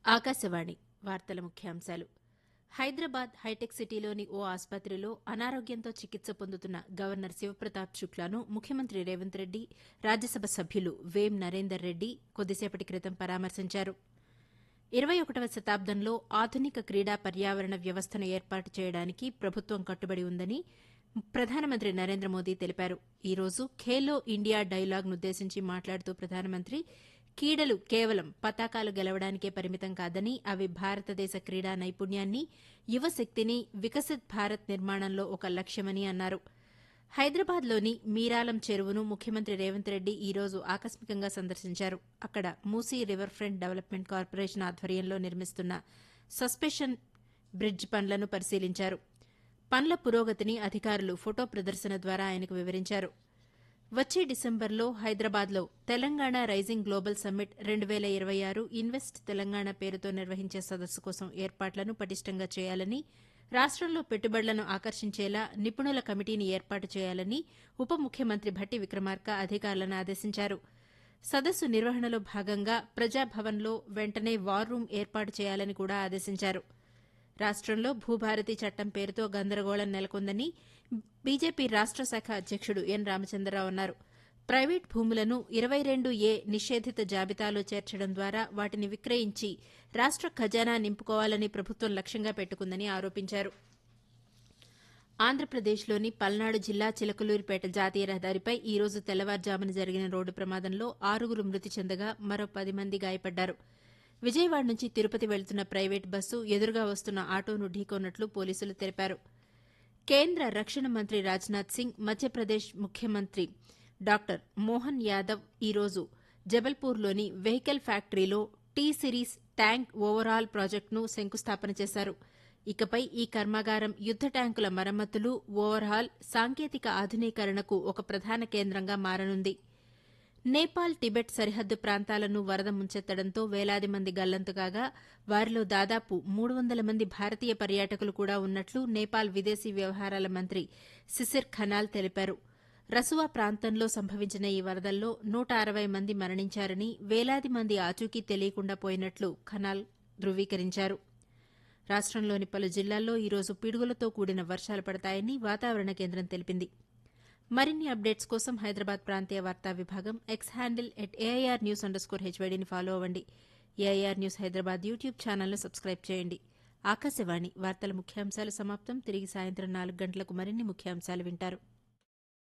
ఆకాశవాణి వార్తల ముఖ్యాంశాలు హైదరాబాద్ హైటెక్ సిటీలోని ఓ ఆసుపత్రిలో అనారోగ్యంతో చికిత్స పొందుతున్న గవర్నర్ శివప్రతాప్ శుక్లాను ముఖ్యమంత్రి రేవంత్ రెడ్డి రాజ్యసభ సభ్యులు వేం నరేందర్ రెడ్డి కొద్దిసేపటి క్రితం పరామర్శించారు ఇరవై ఒకటవ శతాబ్దంలో ఆధునిక క్రీడా పర్యావరణ వ్యవస్థను ఏర్పాటు చేయడానికి ప్రభుత్వం కట్టుబడి ఉందని ప్రధానమంత్రి నరేంద్ర మోదీ తెలిపారు ఈ రోజు ఖేలో ఇండియా డైలాగ్నుద్దేశించి మాట్లాడుతూ ప్రధానమంత్రి క్రీడలు కేవలం పతాకాలు గెలవడానికే పరిమితం కాదని అవి భారతదేశ క్రీడా నైపుణ్యాన్ని యువశక్తిని వికసిత్ భారత్ నిర్మాణంలో ఒక లక్ష్యమని అన్నారు హైదరాబాద్లోని మీరాలం చెరువును ముఖ్యమంత్రి రేవంత్ రెడ్డి ఈ రోజు ఆకస్మికంగా సందర్శించారు అక్కడ Musi river front development corporation ఆధ్వర్యంలో నిర్మిస్తున్న సస్పెషన్ బ్రిడ్జ్ పనులను పరిశీలించారు పనుల పురోగతిని అధికారులు ఫోటో ప్రదర్శన ద్వారా ఆయనకు వివరించారు వచ్చే డిసెంబర్లో హైదరాబాద్లో తెలంగాణ రైజింగ్ గ్లోబల్ సమ్మిట్ రెండు వేల ఇరవై ఆరు ఇన్వెస్ట్ తెలంగాణ పేరుతో నిర్వహించే సదస్సు కోసం ఏర్పాట్లను పటిష్టంగా చేయాలని రాష్టంలో పెట్టుబడులను ఆకర్షించేలా నిపుణుల కమిటీని ఏర్పాటు చేయాలని ఉప ముఖ్యమంత్రి భట్టి విక్రమార్క అధికారులను ఆదేశించారు సదస్సు నిర్వహణలో భాగంగా ప్రజాభవన్లో వెంటనే వార్ రూమ్ ఏర్పాటు చేయాలని కూడా ఆదేశించారు రాష్టంలో భూభారతి చట్టం పేరుతో గందరగోళం నెలకొందని బీజేపీ రాష్ట శాఖ అధ్యకుడు ఎన్ రామచంద్రరావు అన్నారు ప్రైవేట్ భూములను ఇరవై రెండు ఏ నిషేధిత జాబితాలో చేర్చడం ద్వారా వాటిని విక్రయించి రాష్ట ఖజానా నింపుకోవాలని ప్రభుత్వం లక్ష్యంగా పెట్టుకుందని ఆరోపించారు ఆంధ్రప్రదేశ్లోని పల్నాడు జిల్లా చిలకలూరిపేట జాతీయ రహదారిపై ఈ రోజు తెల్లవారుజామున జరిగిన రోడ్డు ప్రమాదంలో ఆరుగురు మృతి చెందగా మరో పది మంది గాయపడ్డారు విజయవాడ నుంచి తిరుపతి వెళ్తున్న ప్రైవేట్ బస్సు ఎదురుగా వస్తున్న ఆటోను ఢీకొన్నట్లు పోలీసులు తెలిపారు కేంద్ర రక్షణ మంత్రి రాజ్నాథ్ సింగ్ మధ్యప్రదేశ్ ముఖ్యమంత్రి డాక్టర్ మోహన్ యాదవ్ ఈరోజు జబల్పూర్లోని వెహికల్ ఫ్యాక్టరీలో టీ సిరీస్ ట్యాంక్ ఓవరాల్ ప్రాజెక్టును శంకుస్థాపన చేశారు ఇకపై ఈ కర్మాగారం యుద్ద ట్యాంకుల మరమ్మతులు ఓవర్హాల్ సాంకేతిక ఆధునీకరణకు ఒక ప్రధాన కేంద్రంగా మారనుంది నేపాల్ టిబెట్ సరిహద్దు ప్రాంతాలను వరద ముంచెత్తడంతో వేలాది మంది గల్లంతు కాగా వారిలో దాదాపు మూడు వందల మంది భారతీయ పర్యాటకులు కూడా ఉన్నట్లు నేపాల్ విదేశీ వ్యవహారాల మంత్రి సిసిర్ ఖనాల్ తెలిపారు రసువా ప్రాంతంలో సంభవించిన ఈ వరదల్లో నూట అరవై మంది మరణించారని వేలాది మంది ఆచూకీ తెలియకుండా పోయినట్లు ఖనాల్ ధృవీకరించారు రాష్టంలోని పలు జిల్లాల్లో ఈరోజు పిడుగులతో కూడిన వర్షాలు పడతాయని వాతావరణ కేంద్రం తెలిపింది మరిన్ని అప్డేట్స్ కోసం హైదరాబాద్ ప్రాంతీయ వార్తా విభాగం X handle at AIR news under score హెచ్వైడీని ఫాలో అవ్వండి ఏఐఆర్ న్యూస్ హైదరాబాద్ యూట్యూబ్ ఛానల్ను సబ్స్క్రైబ్ చేయండి ఆకాశవాణి వార్తల ముఖ్యాంశాలు సమాప్తం తిరిగి సాయంత్రం నాలుగు గంటలకు మరిన్ని ముఖ్యాంశాలు వింటారు